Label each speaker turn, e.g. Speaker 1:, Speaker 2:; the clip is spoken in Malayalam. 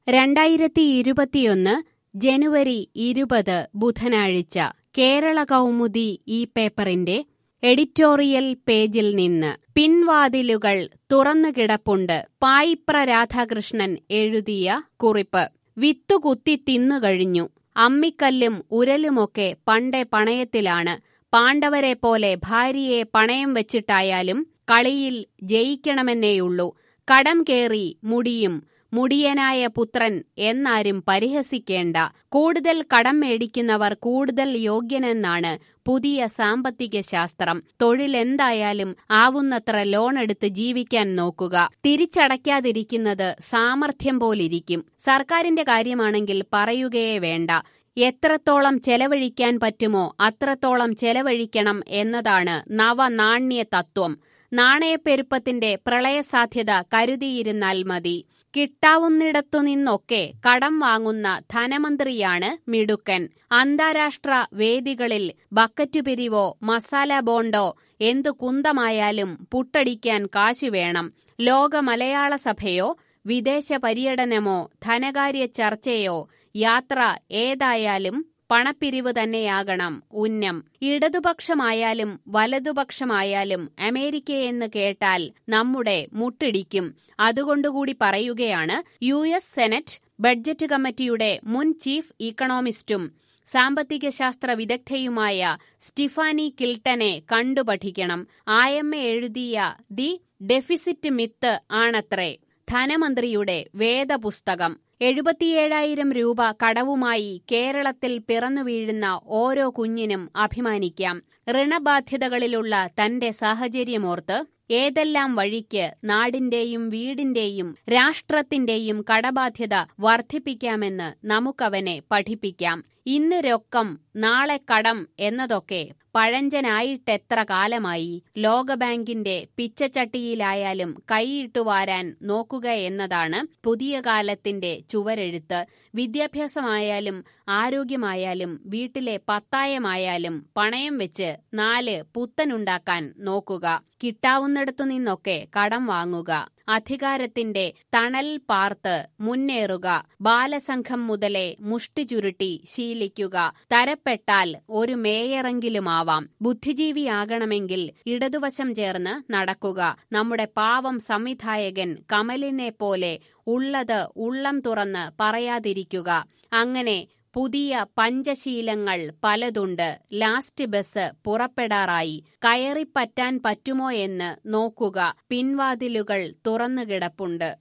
Speaker 1: രണ്ടായിരത്തി ഇരുപത്തിയൊന്ന് ജനുവരി ഇരുപത് ബുധനാഴ്ച കേരള കൗമുദി ഈ പേപ്പറിന്റെ എഡിറ്റോറിയൽ പേജിൽ നിന്ന് പിൻവാതിലുകൾ തുറന്നുകിടപ്പുണ്ട് പായിപ്ര രാധാകൃഷ്ണൻ എഴുതിയ കുറിപ്പ് വിത്തുകുത്തി തിന്നുകഴിഞ്ഞു അമ്മിക്കല്ലും ഉരലുമൊക്കെ പണ്ടേ പണയത്തിലാണ് പാണ്ഡവരെ പോലെ ഭാര്യയെ പണയം വെച്ചിട്ടായാലും കളിയിൽ ജയിക്കണമെന്നേയുള്ളൂ കടം കേറി മുടിയും മുടിയനായ പുത്രൻ എന്നാരും പരിഹസിക്കേണ്ട കൂടുതൽ കടം മേടിക്കുന്നവർ കൂടുതൽ യോഗ്യനെന്നാണ് പുതിയ സാമ്പത്തിക ശാസ്ത്രം തൊഴിലെന്തായാലും ആവുന്നത്ര ലോൺ എടുത്ത് ജീവിക്കാൻ നോക്കുക തിരിച്ചടയ്ക്കാതിരിക്കുന്നത് സാമർഥ്യം പോലിരിക്കും സർക്കാരിന്റെ കാര്യമാണെങ്കിൽ പറയുകയേ വേണ്ട എത്രത്തോളം ചെലവഴിക്കാൻ പറ്റുമോ അത്രത്തോളം ചെലവഴിക്കണം എന്നതാണ് നവനാണ്യ തത്വം നാണയപ്പെരുപ്പത്തിന്റെ പ്രളയസാധ്യത കരുതിയിരുന്നാൽ മതി കിട്ടാവുന്നിടത്തുനിന്നൊക്കെ കടം വാങ്ങുന്ന ധനമന്ത്രിയാണ് മിടുക്കൻ അന്താരാഷ്ട്ര വേദികളിൽ ബക്കറ്റ് പിരിവോ മസാല ബോണ്ടോ എന്തു കുന്തമായാലും പുട്ടടിക്കാൻ കാശ് വേണം ലോക മലയാള സഭയോ വിദേശ പര്യടനമോ ധനകാര്യ ചർച്ചയോ യാത്ര ഏതായാലും പണപ്പിരിവ് തന്നെയാകണം ഉന്നം ഇടതുപക്ഷമായാലും വലതുപക്ഷമായാലും അമേരിക്കയെന്ന് കേട്ടാൽ നമ്മുടെ മുട്ടിടിക്കും അതുകൊണ്ടുകൂടി പറയുകയാണ് യു എസ് സെനറ്റ് ബഡ്ജറ്റ് കമ്മിറ്റിയുടെ മുൻ ചീഫ് ഇക്കണോമിസ്റ്റും സാമ്പത്തിക ശാസ്ത്ര വിദഗ്ധയുമായ സ്റ്റിഫാനി കിൽട്ടനെ കണ്ടുപഠിക്കണം ആയമ്മ എഴുതിയ ദി ഡെഫിസിറ്റ് മിത്ത് ആണത്രേ ധനമന്ത്രിയുടെ വേദപുസ്തകം എഴുപത്തിയേഴായിരം രൂപ കടവുമായി കേരളത്തിൽ പിറന്നു വീഴുന്ന ഓരോ കുഞ്ഞിനും അഭിമാനിക്കാം ഋണബാധ്യതകളിലുള്ള തന്റെ സാഹചര്യമോർത്ത് ഏതെല്ലാം വഴിക്ക് നാടിന്റെയും വീടിന്റെയും രാഷ്ട്രത്തിന്റെയും കടബാധ്യത വർദ്ധിപ്പിക്കാമെന്ന് നമുക്കവനെ പഠിപ്പിക്കാം ഇന്ന് രൊക്കം നാളെ കടം എന്നതൊക്കെ പഴഞ്ചനായിട്ടെത്ര കാലമായി ലോകബാങ്കിന്റെ പിച്ചച്ചട്ടിയിലായാലും കൈയിട്ടു വാരാൻ നോക്കുക എന്നതാണ് പുതിയ കാലത്തിന്റെ ചുവരെഴുത്ത് വിദ്യാഭ്യാസമായാലും ആരോഗ്യമായാലും വീട്ടിലെ പത്തായമായാലും പണയം വെച്ച് നാല് പുത്തനുണ്ടാക്കാൻ നോക്കുക കിട്ടാവുന്നിടത്തു നിന്നൊക്കെ കടം വാങ്ങുക അധികാരത്തിന്റെ തണൽ പാർത്ത് മുന്നേറുക ബാലസംഘം മുതലേ മുഷ്ടി ചുരുട്ടി ശീലിക്കുക തരപ്പെട്ടാൽ ഒരു മേയറെങ്കിലുമാവാം ബുദ്ധിജീവിയാകണമെങ്കിൽ ഇടതുവശം ചേർന്ന് നടക്കുക നമ്മുടെ പാവം സംവിധായകൻ കമലിനെ പോലെ ഉള്ളത് ഉള്ളം തുറന്ന് പറയാതിരിക്കുക അങ്ങനെ പുതിയ പഞ്ചശീലങ്ങൾ പലതുണ്ട് ലാസ്റ്റ് ബസ് പുറപ്പെടാറായി കയറിപ്പറ്റാൻ പറ്റുമോ എന്ന് നോക്കുക പിൻവാതിലുകൾ തുറന്നുകിടപ്പുണ്ട്